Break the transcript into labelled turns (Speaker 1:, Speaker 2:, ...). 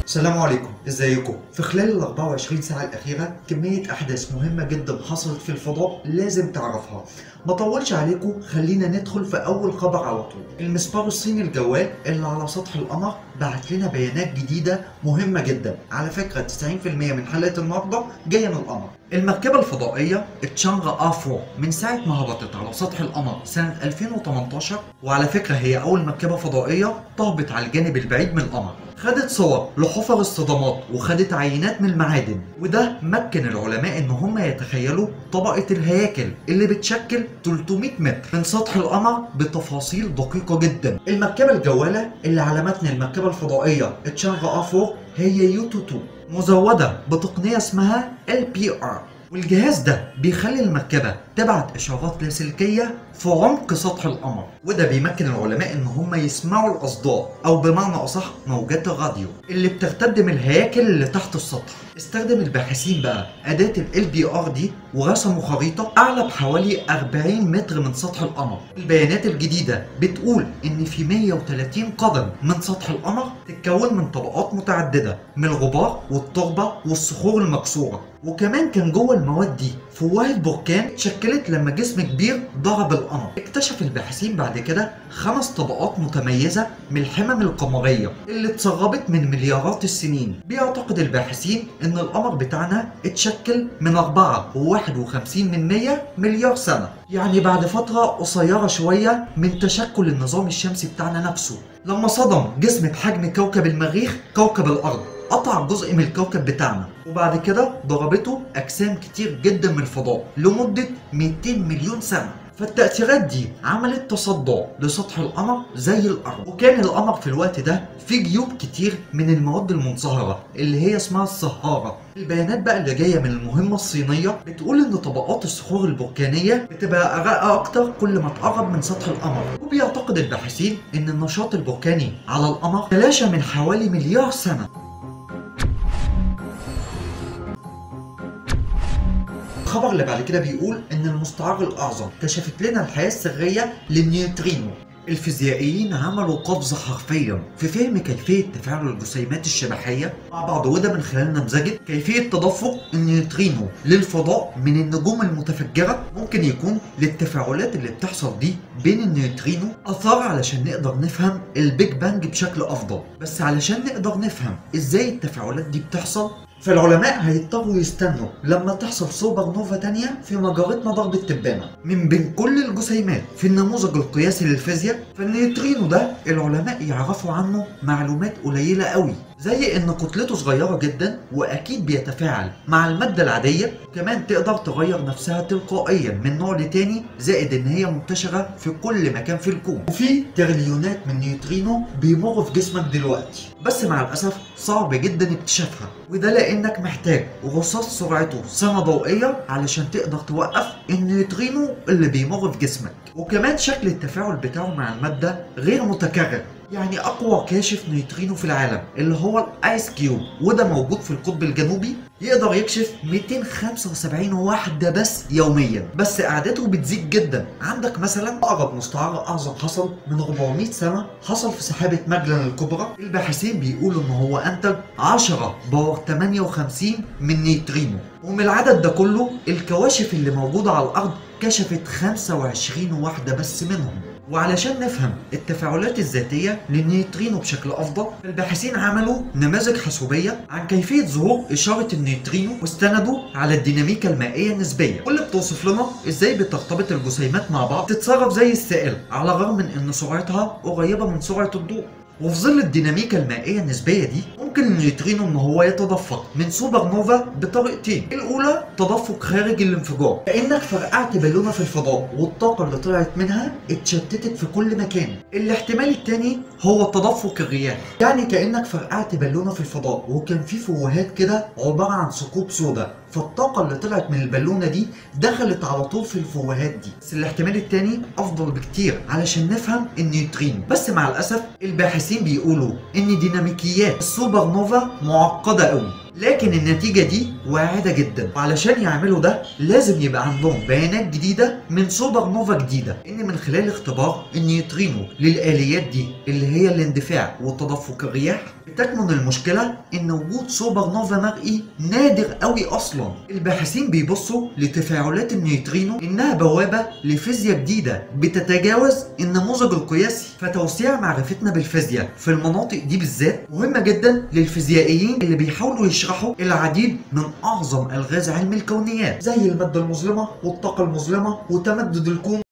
Speaker 1: السلام عليكم ازيكم في خلال ال 24 ساعة الأخيرة كمية أحداث مهمة جدا حصلت في الفضاء لازم تعرفها ما طولش عليكم خلينا ندخل في أول خبر على طول المسبار الصيني الجوال اللي على سطح القمر بعت لنا بيانات جديدة مهمة جدا على فكرة 90% من حلقة النهاردة جاية من القمر المركبة الفضائية تشانغ آ4 من ساعة ما هبطت على سطح القمر سنة 2018 وعلى فكرة هي أول مركبة فضائية تهبط على الجانب البعيد من القمر خدت صور لحفر الصدمات وخدت عينات من المعادن وده مكن العلماء ان هم يتخيلوا طبقة الهياكل اللي بتشكل 300 متر من سطح القمر بتفاصيل دقيقة جدا المركبة الجوالة اللي على متن المركبة الفضائية تشانغ آ4 هي يوتو 2 مزودة بتقنية اسمها LPR والجهاز ده بيخلي المركبة تبعت إشارات لاسلكية في عمق سطح القمر وده بيمكن العلماء إن هم يسمعوا الأصداء أو بمعنى أصح موجات الراديو اللي بترتد من الهياكل اللي تحت السطح استخدم الباحثين بقى أداة ال بي ار دي ورسموا خريطة أعلى بحوالي 40 متر من سطح القمر البيانات الجديدة بتقول إن في 130 قدم من سطح القمر تتكون من طبقات متعددة من الغبار والتربة والصخور المكسورة وكمان كان جوه المواد دي فوهة بركان اتشكلت لما جسم كبير ضرب القمر اكتشف الباحثين بعد كده خمس طبقات متميزة من الحمم القمرية اللي اتسربت من مليارات السنين بيعتقد الباحثين ان القمر بتاعنا اتشكل من 4.51 من 100 مليار سنة يعني بعد فترة قصيرة شوية من تشكل النظام الشمسي بتاعنا نفسه لما صدم جسم بحجم كوكب المريخ كوكب الأرض قطع جزء من الكوكب بتاعنا وبعد كده ضربته أجسام كتير جدا من الفضاء لمدة 200 مليون سنة فالتأثيرات دي عملت تصدع لسطح القمر زي الأرض وكان القمر في الوقت ده فيه جيوب كتير من المواد المنصهرة اللي هي اسمها الصهارة البيانات بقى اللي جاية من المهمة الصينية بتقول إن طبقات الصخور البركانية بتبقى أرقى أكتر كل ما تقرب من سطح القمر وبيعتقد الباحثين إن النشاط البركاني على القمر تلاشى من حوالي مليار سنة الخبر اللي بعد كده بيقول ان المستعار الاعظم كشفت لنا الحياه السريه للنيوترينو الفيزيائيين عملوا قفزة حرفيا في فهم كيفية تفاعل الجسيمات الشبحية مع بعض وده من خلال نمذجة كيفية تدفق النيوترينو للفضاء من النجوم المتفجرة ممكن يكون للتفاعلات اللي بتحصل دي بين النيوترينو أثار علشان نقدر نفهم البيج بانج بشكل أفضل بس علشان نقدر نفهم إزاي التفاعلات دي بتحصل فالعلماء هيضطروا يستنوا لما تحصل سوبر نوفا تانية في مجرتنا ضرب التبانة من بين كل الجسيمات في النموذج القياسي للفيزياء فالنيوترينو ده العلماء يعرفوا عنه معلومات قليلة قوي زي ان كتلته صغيرة جدا واكيد بيتفاعل مع المادة العادية كمان تقدر تغير نفسها تلقائيا من نوع لتاني زائد ان هي منتشرة في كل مكان في الكون وفي تريليونات من نيوترينو بيمروا في جسمك دلوقتي بس مع الاسف صعب جدا اكتشافها وده لانك محتاج رصاص سرعته سنة ضوئية علشان تقدر توقف النيوترينو اللي بيمر في جسمك وكمان شكل التفاعل بتاعه مع المادة غير متكرر يعني اقوى كاشف نيوترينو في العالم اللي هو الايس كيوب وده موجود في القطب الجنوبي يقدر يكشف 275 واحدة بس يوميا بس اعداده بتزيد جدا عندك مثلا اقرب مستعار اعظم حصل من 400 سنة حصل في سحابة ماجلان الكبرى الباحثين بيقولوا ان هو انتج 10 باور 58 من نيوترينو ومن العدد ده كله الكواشف اللي موجودة على الارض كشفت 25 واحدة بس منهم وعلشان نفهم التفاعلات الذاتية للنيوترينو بشكل أفضل الباحثين عملوا نماذج حاسوبية عن كيفية ظهور إشارة النيوترينو واستندوا على الديناميكا المائية النسبية واللي بتوصف لنا إزاي بترتبط الجسيمات مع بعض تتصرف زي السائل على الرغم من إن سرعتها قريبة من سرعة الضوء وفي ظل الديناميكا المائية النسبية دي ممكن النيوترينو ان هو يتدفق من سوبر نوفا بطريقتين الاولى تدفق خارج الانفجار كانك فرقعت بالونه في الفضاء والطاقه اللي طلعت منها اتشتتت في كل مكان الاحتمال الثاني هو تدفق الرياح يعني كانك فرقعت بالونه في الفضاء وكان في فوهات كده عباره عن ثقوب سوداء فالطاقة اللي طلعت من البالونة دي دخلت على طول في الفوهات دي بس الاحتمال التاني أفضل بكتير علشان نفهم النيوترين بس مع الأسف الباحثين بيقولوا إن ديناميكيات السوبر نوفا معقدة قوي لكن النتيجة دي واعدة جدا وعلشان يعملوا ده لازم يبقى عندهم بيانات جديدة من سوبر نوفا جديدة ان من خلال اختبار النيوترينو للآليات دي اللي هي الاندفاع وتدفق الرياح تكمن المشكلة ان وجود سوبر نوفا مرئي نادر قوي اصلا الباحثين بيبصوا لتفاعلات النيوترينو انها بوابة لفيزياء جديدة بتتجاوز النموذج القياسي فتوسيع معرفتنا بالفيزياء في المناطق دي بالذات مهمة جدا للفيزيائيين اللي بيحاولوا يشرحوا العديد من اعظم الغاز علم الكونيات زي المادة المظلمة والطاقة المظلمة وتمدد الكون